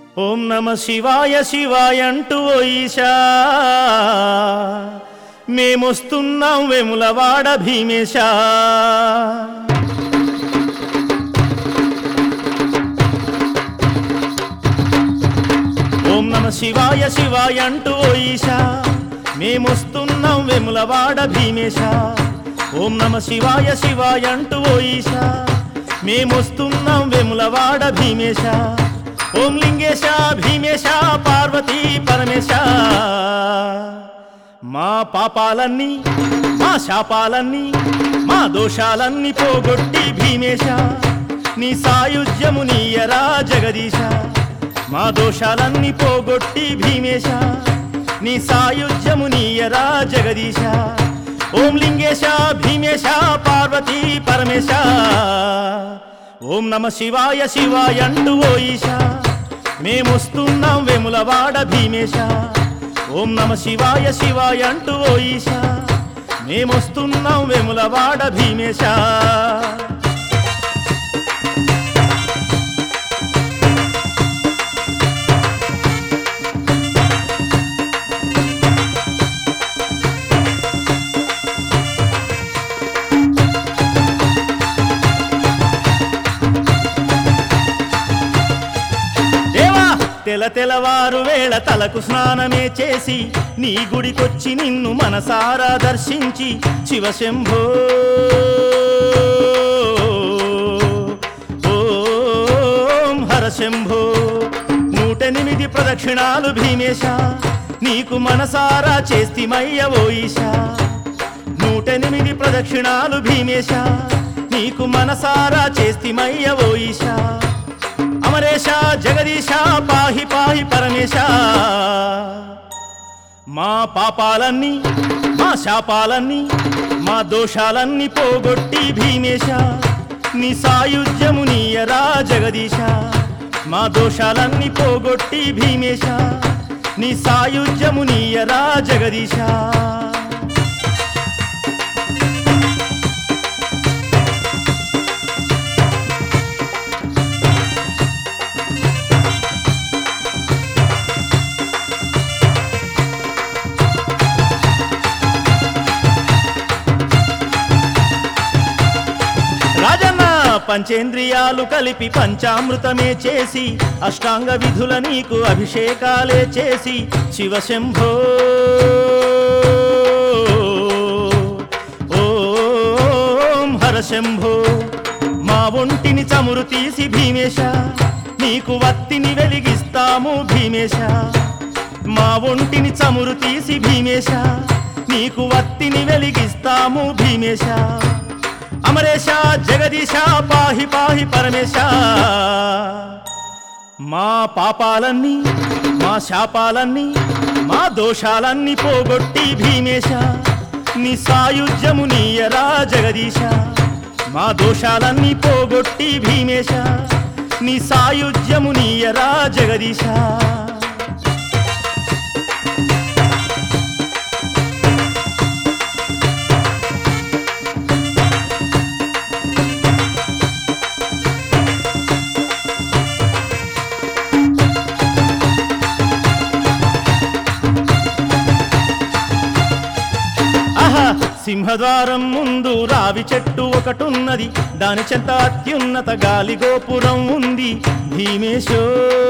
ఓం నమ శివాయ శివాయ అంటూ ఓ ఈశా మేమొస్తున్నాం వెములవాడ భీమేశా ఓం నమ శివాయ శివాయ అంటూ ఓ ఈశా మేమొస్తున్నాం వెములవాడ భీమేశా ఓం నమ శివాయ శివాయ అంటూ ఓ ఈశా మేమొస్తున్నాం వెములవాడ భీమేశా ఓం లింగేశ భీమేశ పార్వతీ పరమేశ మా పాపాలన్నీ మా శాపాలన్నీ మా దోషాలన్నీ పోగొట్టి భీమేశ నీ సాయుధ్యము నీయరా జగదీశ మా దోషాలన్నీ పోగొట్టి భీమేశ నీ సాయుధ్యము నీయరా జగదీశ ఓం లింగేశ భీమేశ పార్వతీ పరమేశ ఓం నమ శివాయ శివాయ అంటూ ఓ ఈశా మేమొస్తున్నాం వెములవాడ భీమేశ ఓం నమ శివాయ శివాయ అంటూ ఓ ఈశా మేమొస్తున్నాం వెములవాడ భీమేశ దేవా తెల తెలవారు వేళ తలకు స్నానమే చేసి నీ గుడికొచ్చి నిన్ను మనసారా దర్శించి శివశంభో ఓం హరశంభో నూటెనిమిది ప్రదక్షిణాలు భీమేశ నీకు మనసారా చేస్తిమయ్య ఓ ఈశా నూటెనిమిది ప్రదక్షిణాలు భీమేశ నీకు మనసారా చేస్తిమయ్య ఓ ఈశా అమరేశ జగదీశ పాహి పాహి పరమేశ మా పాపాలన్నీ మా శాపాలన్నీ మా దోషాలన్నీ పోగొట్టి భీమేశ నీ సాయుధ్యము నీయరా జగదీశ మా దోషాలన్నీ పోగొట్టి భీమేశ నీ సాయుధ్యము నీయరా జగదీశ రాజన్న పంచేంద్రియాలు కలిపి పంచామృతమే చేసి అష్టాంగ విధుల నీకు అభిషేకాలే చేసి శివశంభో ఓం హరశంభో మా ఒంటిని చమురు తీసి భీమేశ నీకు వత్తిని వెలిగిస్తాము భీమేశ మా ఒంటిని చమురు తీసి భీమేశ నీకు వత్తిని వెలిగిస్తాము భీమేశ అమరేశ జగదీశ పాహి పాహి పరమేశ మా పాపాలన్నీ మా శాపాలన్నీ మా దోషాలన్నీ పోగొట్టి భీమేశ నీ సాయుధ్యము నీయరా జగదీశ మా దోషాలన్నీ పోగొట్టి భీమేశ నీ సాయుధ్యము నీయరా జగదీశ ఆహా సింహద్వారం ముందు రావి చెట్టు ఒకటున్నది దాని చెంత అత్యున్నత గాలి గోపురం ఉంది భీమేశో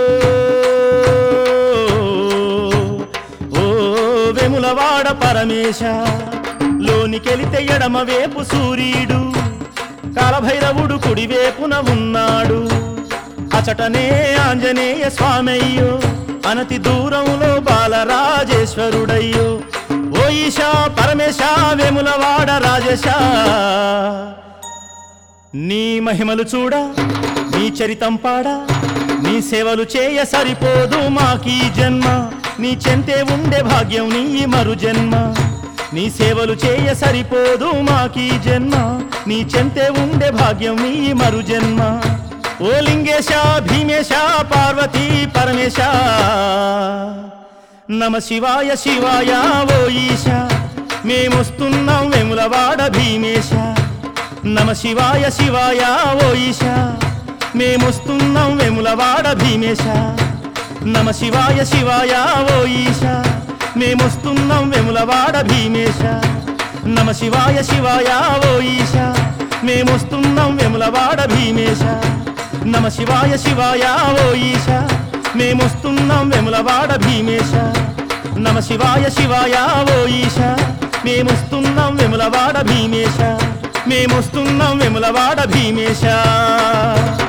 ఓ వెములవాడ పరమేశ లోనికెళితే ఎడమ వేపు సూర్యుడు కాలభైరవుడు కుడివేపున ఉన్నాడు అచటనే ఆంజనేయ స్వామయ్యో అనతి దూరంలో బాలరాజేశ్వరుడయ్యో ఓ ఈశా పరమేశ వేములవాడ రాజేశ నీ మహిమలు చూడ నీ చరితం పాడ నీ సేవలు చేయ సరిపోదు మాకీ జన్మ నీ చెంతే ఉండే భాగ్యం నీ మరు జన్మ నీ సేవలు చేయ సరిపోదు మాకీ జన్మ నీ చెంతే ఉండే భాగ్యం నీ మరు జన్మ ఓ లింగేశ భీమేశ పార్వతీ పరమేశ నమ శివాయ శివాయ ఓ ఈశ మేమొస్తున్నాం వెములవాడ భీమేశ నమ శివాయ శివాయ ఓ ఈశ మేమొస్తున్నాం వెములవాడ భీమేశ నమ శివాయ శివాయ ఓ ఈశ మేమొస్తున్నాం వెములవాడ భీమేశ నమ శివాయ శివాయ ఓ ఈశ మేమొస్తున్నాం వెములవాడ భీమేశ నమ శివాయ శివాయ ఓ ఈశ మేమొస్తున్నాం వెములవాడ భీమేశ నమ శివాయ శివాయ ఓ ఈశ మేమొస్తున్నాం వెములవాడ భీమేశ మేమొస్తున్నాం వెములవాడ భీమేశ